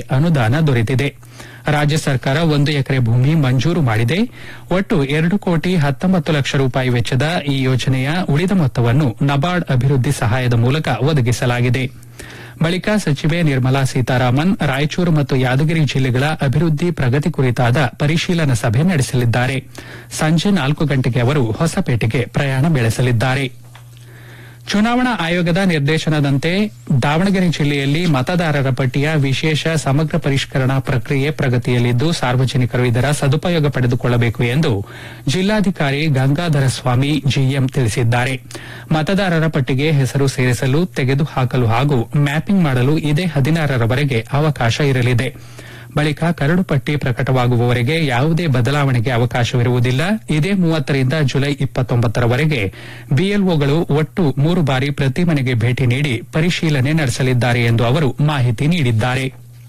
ಅನುದಾನ ದೊರೆತಿದೆ ರಾಜ್ಯ ಸರ್ಕಾರ ಒಂದು ಎಕರೆ ಭೂಮಿ ಮಂಜೂರು ಮಾಡಿದೆ ಒಟ್ಟು ಎರಡು ಕೋಟಿ ಹತ್ತೊಂಬತ್ತು ಲಕ್ಷ ರೂಪಾಯಿ ವೆಚ್ಚದ ಈ ಯೋಜನೆಯ ಉಳಿದ ಮೊತ್ತವನ್ನು ನಬಾರ್ಡ್ ಅಭಿವೃದ್ಧಿ ಸಹಾಯದ ಮೂಲಕ ಒದಗಿಸಲಾಗಿದೆ ಬಳಿಕ ಸಚಿವೆ ನಿರ್ಮಲಾ ಸೀತಾರಾಮನ್ ರಾಯಚೂರು ಮತ್ತು ಯಾದಗಿರಿ ಜಿಲ್ಲೆಗಳ ಅಭಿವೃದ್ಧಿ ಪ್ರಗತಿ ಕುರಿತಾದ ಪರಿಶೀಲನಾ ಸಭೆ ನಡೆಸಲಿದ್ದಾರೆ ಸಂಜೆ ನಾಲ್ಕು ಗಂಟೆಗೆ ಅವರು ಹೊಸಪೇಟೆಗೆ ಪ್ರಯಾಣ ಬೆಳೆಸಲಿದ್ದಾರೆ ಚುನಾವಣಾ ಆಯೋಗದ ನಿರ್ದೇಶನದಂತೆ ದಾವಣಗೆರೆ ಜಿಲ್ಲೆಯಲ್ಲಿ ಮತದಾರರ ಪಟ್ಟಿಯ ವಿಶೇಷ ಸಮಗ್ರ ಪರಿಷ್ಕರಣಾ ಪ್ರಕ್ರಿಯೆ ಪ್ರಗತಿಯಲ್ಲಿದ್ದು ಸಾರ್ವಜನಿಕರು ಇದರ ಸದುಪಯೋಗ ಪಡೆದುಕೊಳ್ಳಬೇಕು ಎಂದು ಜಿಲ್ಲಾಧಿಕಾರಿ ಗಂಗಾಧರ ಸ್ವಾಮಿ ಜಿಎಂ ತಿಳಿಸಿದ್ದಾರೆ ಮತದಾರರ ಪಟ್ಟಿಗೆ ಹೆಸರು ಸೇರಿಸಲು ತೆಗೆದುಹಾಕಲು ಹಾಗೂ ಮ್ಯಾಪಿಂಗ್ ಮಾಡಲು ಇದೇ ಹದಿನಾರರವರೆಗೆ ಅವಕಾಶ ಇರಲಿದೆ ಬಳಿಕ ಕರಡು ಪಟ್ಟಿ ಪ್ರಕಟವಾಗುವವರೆಗೆ ಯಾವುದೇ ಬದಲಾವಣೆಗೆ ಅವಕಾಶವಿರುವುದಿಲ್ಲ ಇದೇ ಮೂವತ್ತರಿಂದ ಜುಲೈ ಇಪ್ಪತ್ತೊಂಬತ್ತರವರೆಗೆ ಬಿಎಲ್ಒಗಳು ಒಟ್ಟು ಮೂರು ಬಾರಿ ಪ್ರತಿ ಮನೆಗೆ ಭೇಟಿ ನೀಡಿ ಪರಿಶೀಲನೆ ನಡೆಸಲಿದ್ದಾರೆ ಎಂದು ಅವರು ಮಾಹಿತಿ ನೀಡಿದ್ದಾರೆ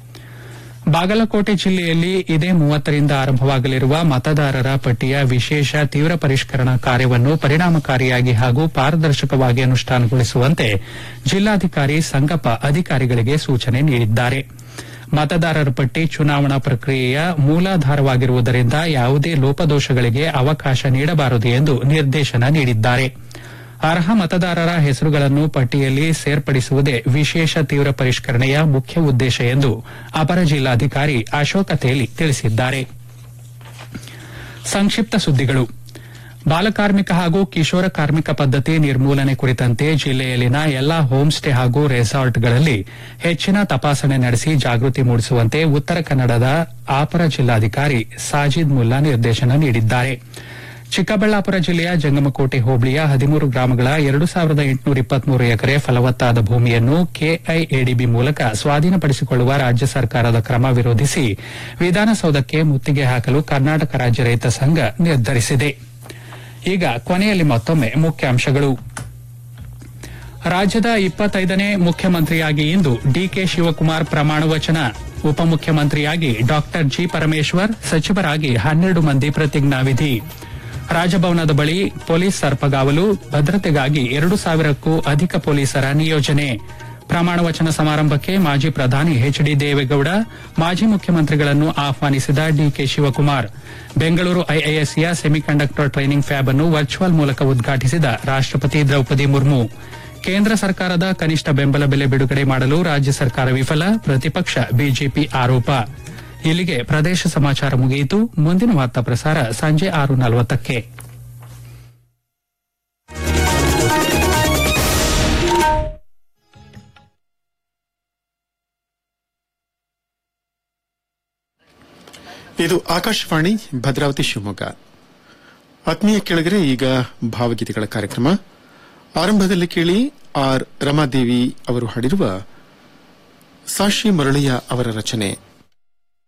ಬಾಗಲಕೋಟೆ ಜಿಲ್ಲೆಯಲ್ಲಿ ಇದೇ ಮೂವತ್ತರಿಂದ ಆರಂಭವಾಗಲಿರುವ ಮತದಾರರ ಪಟ್ಟಿಯ ವಿಶೇಷ ತೀವ್ರ ಪರಿಷ್ಕರಣಾ ಕಾರ್ಯವನ್ನು ಪರಿಣಾಮಕಾರಿಯಾಗಿ ಹಾಗೂ ಪಾರದರ್ಶಕವಾಗಿ ಅನುಷ್ಠಾನಗೊಳಿಸುವಂತೆ ಜಿಲ್ಲಾಧಿಕಾರಿ ಸಂಗಪ್ಪ ಅಧಿಕಾರಿಗಳಿಗೆ ಸೂಚನೆ ನೀಡಿದ್ದಾರೆ ಮತದಾರರ ಪಟ್ಟಿ ಚುನಾವಣಾ ಪ್ರಕ್ರಿಯೆಯ ಮೂಲಾಧಾರವಾಗಿರುವುದರಿಂದ ಯಾವುದೇ ಲೋಪದೋಷಗಳಿಗೆ ಅವಕಾಶ ನೀಡಬಾರದು ಎಂದು ನಿರ್ದೇಶನ ನೀಡಿದ್ದಾರೆ ಅರ್ಹ ಮತದಾರರ ಹೆಸರುಗಳನ್ನು ಪಟ್ಟಿಯಲ್ಲಿ ಸೇರ್ಪಡಿಸುವುದೇ ವಿಶೇಷ ತೀವ್ರ ಪರಿಷ್ಕರಣೆಯ ಮುಖ್ಯ ಉದ್ದೇಶ ಎಂದು ಅಪರ ಜಿಲ್ಲಾಧಿಕಾರಿ ಅಶೋಕ ತೇಲಿ ತಿಳಿಸಿದ್ದಾರೆ ಸಂಕ್ಷಿಪ್ತ ಸುದ್ದಿಗಳು ಬಾಲಕಾರ್ಮಿಕ ಹಾಗೂ ಕಿಶೋರ ಕಾರ್ಮಿಕ ಪದ್ದತಿ ನಿರ್ಮೂಲನೆ ಕುರಿತಂತೆ ಜಿಲ್ಲೆಯಲ್ಲಿನ ಎಲ್ಲಾ ಹೋಂ ಸ್ಟೇ ಹಾಗೂ ರೆಸಾರ್ಟ್ಗಳಲ್ಲಿ ಹೆಚ್ಚಿನ ತಪಾಸಣೆ ನಡೆಸಿ ಜಾಗೃತಿ ಮೂಡಿಸುವಂತೆ ಉತ್ತರ ಕನ್ನಡದ ಅಪರ ಜಿಲ್ಲಾಧಿಕಾರಿ ಸಾಜಿದ್ ಮುಲ್ಲಾ ನಿರ್ದೇಶನ ನೀಡಿದ್ದಾರೆ ಚಿಕ್ಕಬಳ್ಳಾಪುರ ಜಿಲ್ಲೆಯ ಜಂಗಮಕೋಟೆ ಹೋಬಳಿಯ ಹದಿಮೂರು ಗ್ರಾಮಗಳ ಎರಡು ಸಾವಿರದ ಎಂಟುನೂರ ಇಪ್ಪತ್ಮೂರು ಎಕರೆ ಫಲವತ್ತಾದ ಭೂಮಿಯನ್ನು ಕೆಐಎಡಿಬಿ ಮೂಲಕ ಸ್ವಾಧೀನಪಡಿಸಿಕೊಳ್ಳುವ ರಾಜ್ಯ ಸರ್ಕಾರದ ಕ್ರಮ ವಿರೋಧಿಸಿ ವಿಧಾನಸೌಧಕ್ಕೆ ಮುತ್ತಿಗೆ ಹಾಕಲು ಕರ್ನಾಟಕ ರಾಜ್ಯ ರೈತ ಸಂಘ ನಿರ್ಧರಿಸಿದೆ ಈಗ ಕೊನೆಯಲ್ಲಿ ಮತ್ತೊಮ್ಮೆ ಮುಖ್ಯಾಂಶಗಳು ರಾಜ್ಯದ ಇಪ್ಪತ್ತೈದನೇ ಮುಖ್ಯಮಂತ್ರಿಯಾಗಿ ಇಂದು ಡಿಕೆ ಶಿವಕುಮಾರ್ ಪ್ರಮಾಣ ವಚನ ಉಪಮುಖ್ಯಮಂತ್ರಿಯಾಗಿ ಡಾ ಜಿ ಪರಮೇಶ್ವರ್ ಸಚಿವರಾಗಿ ಹನ್ನೆರಡು ಮಂದಿ ಪ್ರತಿಜ್ಞಾವಿಧಿ ರಾಜಭವನದ ಬಳಿ ಪೊಲೀಸ್ ಸರ್ಪಗಾವಲು ಭದ್ರತೆಗಾಗಿ ಎರಡು ಸಾವಿರಕ್ಕೂ ಅಧಿಕ ಪೊಲೀಸರ ನಿಯೋಜನೆ ಪ್ರಮಾಣ ವಚನ ಸಮಾರಂಭಕ್ಕೆ ಮಾಜಿ ಪ್ರಧಾನಿ ಎಚ್ ಡಿ ದೇವೇಗೌಡ ಮಾಜಿ ಮುಖ್ಯಮಂತ್ರಿಗಳನ್ನು ಆಹ್ವಾನಿಸಿದ ಡಿಕೆ ಶಿವಕುಮಾರ್ ಬೆಂಗಳೂರು ಐಐಎಸ್ಸಿಯ ಸೆಮಿಕಂಡಕ್ಟರ್ ಟ್ರೈನಿಂಗ್ ಫ್ಯಾಬ್ ಅನ್ನು ವರ್ಚುವಲ್ ಮೂಲಕ ಉದ್ಘಾಟಿಸಿದ ರಾಷ್ಟಪತಿ ದ್ರೌಪದಿ ಮುರ್ಮು ಕೇಂದ್ರ ಸರ್ಕಾರದ ಕನಿಷ್ಠ ಬೆಂಬಲ ಬೆಲೆ ಬಿಡುಗಡೆ ಮಾಡಲು ರಾಜ್ಯ ಸರ್ಕಾರ ವಿಫಲ ಪ್ರತಿಪಕ್ಷ ಬಿಜೆಪಿ ಆರೋಪ ಇಲ್ಲಿಗೆ ಪ್ರದೇಶ ಸಮಾಚಾರ ಮುಗಿಯಿತು ಮುಂದಿನ ವಾರ್ತಾ ಪ್ರಸಾರ ಸಂಜೆ ಆರು ನಲವತ್ತಕ್ಕೆ ಇದು ಆಕಾಶವಾಣಿ ಭದ್ರಾವತಿ ಶಿವಮೊಗ್ಗ ಆತ್ಮೀಯ ಕೆಳಗರೆ ಈಗ ಭಾವಗೀತೆಗಳ ಕಾರ್ಯಕ್ರಮ ಆರಂಭದಲ್ಲಿ ಕೇಳಿ ಆರ್ ರಮಾದೇವಿ ಅವರು ಹಾಡಿರುವ ಸಾಶಿ ಮುರಳಿಯ ಅವರ ರಚನೆ